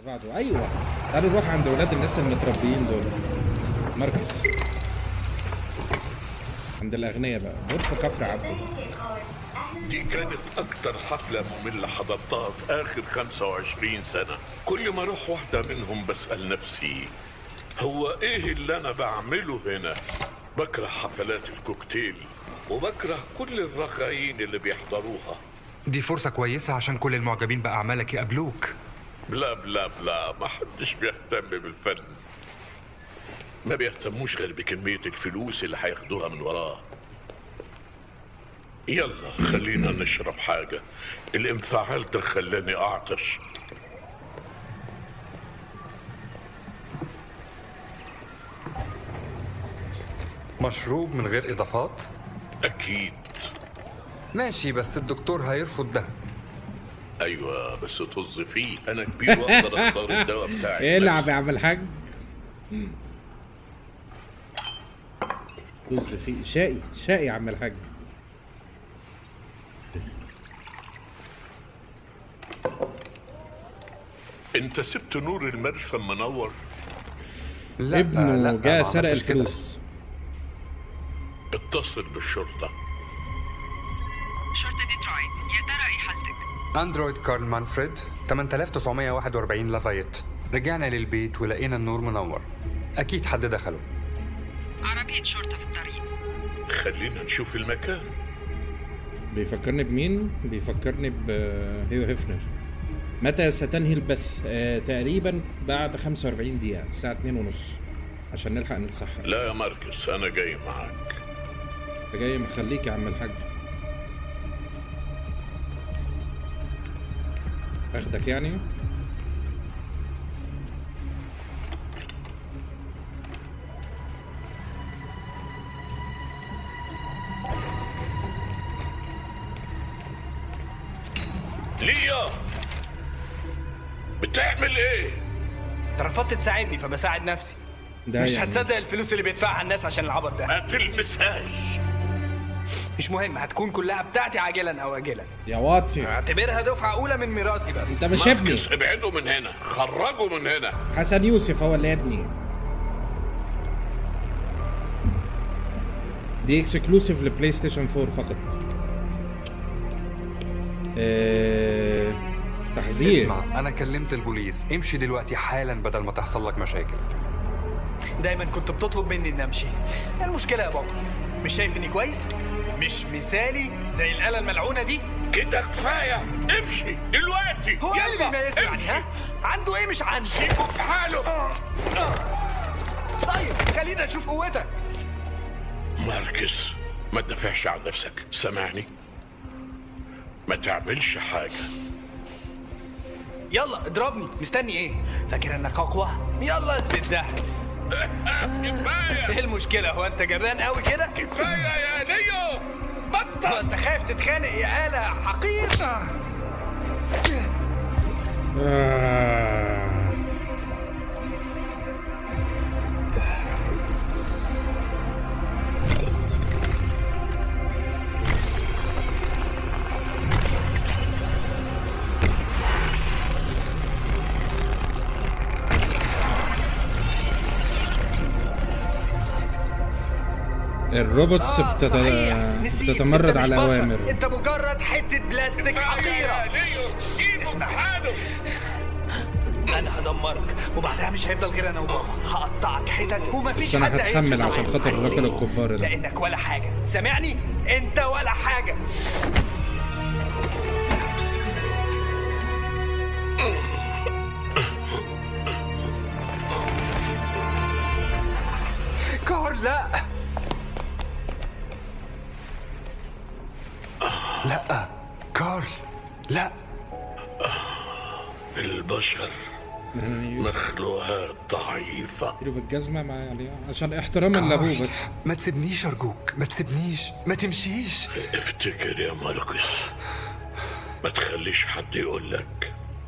بعده ايوه تعالوا نروح عند ولاد الناس المتربيين دول مركز عند الاغنياء بقى غرفه كفر عبده دي كانت أكتر حفلة مملة حضرتها في آخر 25 سنة كل ما أروح واحدة منهم بسأل نفسي هو إيه اللي أنا بعمله هنا بكره حفلات الكوكتيل وبكره كل الرغايين اللي بيحضروها دي فرصة كويسة عشان كل المعجبين بأعمالك يقابلوك بلا بلا بلا ما حدش بيهتم بالفن ما بيهتموش غير بكمية الفلوس اللي هياخدوها من وراه يلا خلينا نشرب حاجة الانفعال ده خلاني أعطش مشروب من غير إضافات أكيد ماشي بس الدكتور هيرفض ده أيوة بس طز فيه أنا كبير وأقدر أختار الدواء بتاعي العب بس. يا عم الحاج طز فيه شقي شقي يا عم الحاج أنت سبت نور المرسم منور لا ابنه لا، ما جاء سرق عملتش كده. الفلوس اتصل بالشرطة شرطة ديترويت يا ترى ايه حالتك؟ اندرويد كارل مانفريد 8941 لافايت رجعنا للبيت ولقينا النور منور اكيد حد دخله عربية شرطة في الطريق خلينا نشوف المكان بيفكرني بمين؟ بيفكرني بهيو هيفنر متى ستنهي البث؟ آه تقريبا بعد 45 دقيقة الساعة 2 ونص عشان نلحق نتسحر لا يا ماركس أنا جاي معاك انت جاي مخليك يا عم الحاج اخدك يعني؟ ليا بتعمل ايه؟ انت رفضت تساعدني فبساعد نفسي ده مش يعني. هتصدق الفلوس اللي بيدفعها الناس عشان العبط ده ما تلمسهاش مش مهم هتكون كلها بتاعتي عاجلا او اجلا يا واطي اعتبرها دفعه اولى من ميراثي بس انت مش ابني ماركس ابعدوا من هنا خرجوا من هنا حسن يوسف هو اللي ابني دي اكسكلوسيف لبلاي ستيشن 4 فقط آه... تحذير اسمع انا كلمت البوليس امشي دلوقتي حالا بدل ما تحصل لك مشاكل دايما كنت بتطلب مني اني امشي ايه المشكله يا بابا مش شايف اني كويس مش مثالي زي الاله الملعونه دي كده كفايه امشي دلوقتي هو ايه اللي يلا بيميزه يعني امشي ها عنده ايه مش عندي سيبه في حاله طيب خلينا نشوف قوتك ماركس ما تدافعش عن نفسك سامعني ما تعملش حاجه يلا اضربني مستني ايه فاكر انك اقوى يلا اثبت ده كفايه ايه المشكله هو انت جبان قوي كده كفايه يا ليو هو بطل انت خايف تتخانق يا آلة حقير آه... الروبوتس آه، بتت... صحيح. نسيت. بتتمرد أنت مش على بشر. الأوامر انت مجرد حته بلاستيك كفاية حقيره يا ليو سيبه في اسمع. حاله انا هدمرك وبعدها مش هيفضل غير انا وبابا هقطعك حتت ومفيش بس أنا حد هتحمل هيفرق عشان معاك. خاطر الراجل الكبار ده. لانك ولا حاجه سامعني انت ولا حاجه كار لا لا كارل لا البشر يعني يوسف مخلوقات ضعيفه يديله بالجزمة مع يعني عشان احتراما لأبوه بس ما تسيبنيش ارجوك ما تسيبنيش ما تمشيش افتكر يا ماركوس ما تخليش حد يقول لك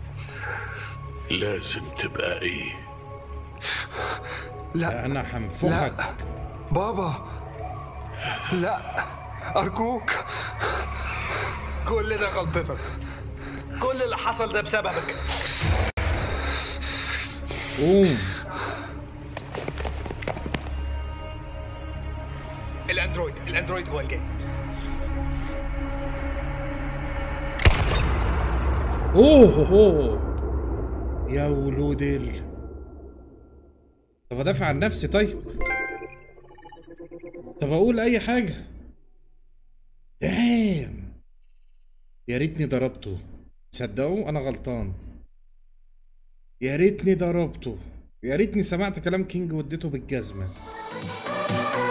لازم تبقى ايه لا أنا هنفخك لا بابا لا ارجوك كل ده غلطتك كل اللي حصل ده بسببك قوم الاندرويد الاندرويد هو الجاي اوه هو يا ولود ال طب ادافع عن نفسي طيب طب اقول اي حاجه دام يا ريتني ضربته تصدقوا انا غلطان يا ريتني ضربته يا ريتني سمعت كلام كينج واديته بالجزمه